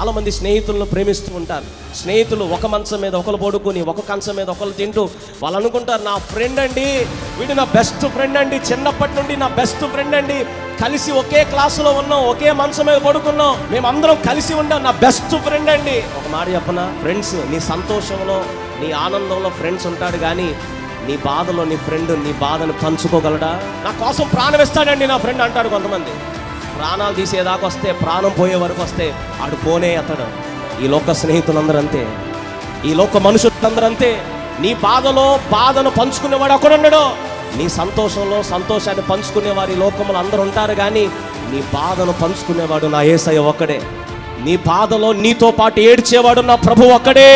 చాలా మంది స్నేహితులను ప్రేమిస్తూ ఉంటారు స్నేహితులు ఒక మంచం మీద ఒకరు పడుకుని ఒక కంచం మీద ఒకరు తింటూ వాళ్ళు అనుకుంటారు నా ఫ్రెండ్ అండి వీడు నా బెస్ట్ ఫ్రెండ్ అండి చిన్నప్పటి నుండి నా బెస్ట్ ఫ్రెండ్ అండి కలిసి ఒకే క్లాసులో ఉన్నాం ఒకే మంచం మీద పడుకున్నాం మేమందరం కలిసి ఉన్నాం నా బెస్ట్ ఫ్రెండ్ అండి ఒక మాట చెప్పనా ఫ్రెండ్స్ నీ సంతోషంలో నీ ఆనందంలో ఫ్రెండ్స్ ఉంటాడు కానీ నీ బాధలో నీ ఫ్రెండ్ నీ బాధను పంచుకోగలడా నా కోసం ప్రాణం ఇస్తాడండి నా ఫ్రెండ్ అంటాడు కొంతమంది ప్రాణాలు తీసేదాకా వస్తే ప్రాణం పోయే వరకు వస్తే ఆడు పోనే అతడు ఈ లోక స్నేహితులందరూ అంతే ఈ లోక మనుషులందరూ అంతే నీ బాధలో బాధను పంచుకునేవాడు ఒకడున్నాడు నీ సంతోషంలో సంతోషాన్ని పంచుకునేవారు ఈ లోకంలో అందరూ ఉంటారు కానీ నీ బాధను పంచుకునేవాడు నా ఏసయ్య ఒక్కడే నీ బాధలో నీతో పాటు ఏడ్చేవాడు నా ప్రభు ఒక్కడే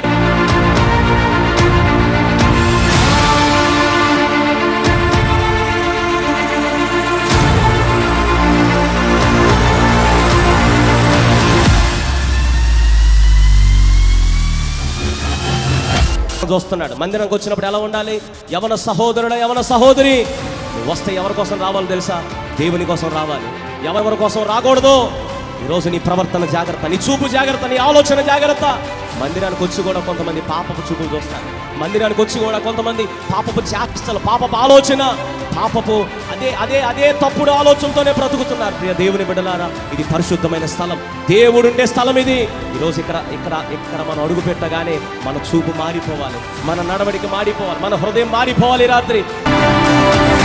చూస్తున్నాడు మందిరంకి వచ్చినప్పుడు ఎలా ఉండాలి యవన సహోదరుడు యవన సహోదరి నువ్వు వస్తే ఎవరి కోసం రావాలో తెలుసా దేవుని కోసం రావాలి ఎవరెవరి కోసం రాకూడదు ఈరోజు నీ ప్రవర్తన జాగ్రత్త నీ చూపు జాగ్రత్త నీ ఆలోచన జాగ్రత్త మందిరానికి వచ్చి కూడా కొంతమంది పాపపు చూపులు చూస్తారు మందిరానికి వచ్చి కూడా కొంతమంది పాపపు చేష్టలు పాపపు ఆలోచన పాపపు అదే అదే అదే తప్పుడు ఆలోచనతోనే బ్రతుకుతున్నారు ప్రియ దేవుని బిడ్డలారా ఇది పరిశుద్ధమైన స్థలం దేవుడుండే స్థలం ఇది ఈరోజు ఇక్కడ ఇక్కడ ఇక్కడ మనం అడుగు పెట్టగానే మన చూపు మారిపోవాలి మన నడవడిక మారిపోవాలి మన హృదయం మారిపోవాలి ఈ రాత్రి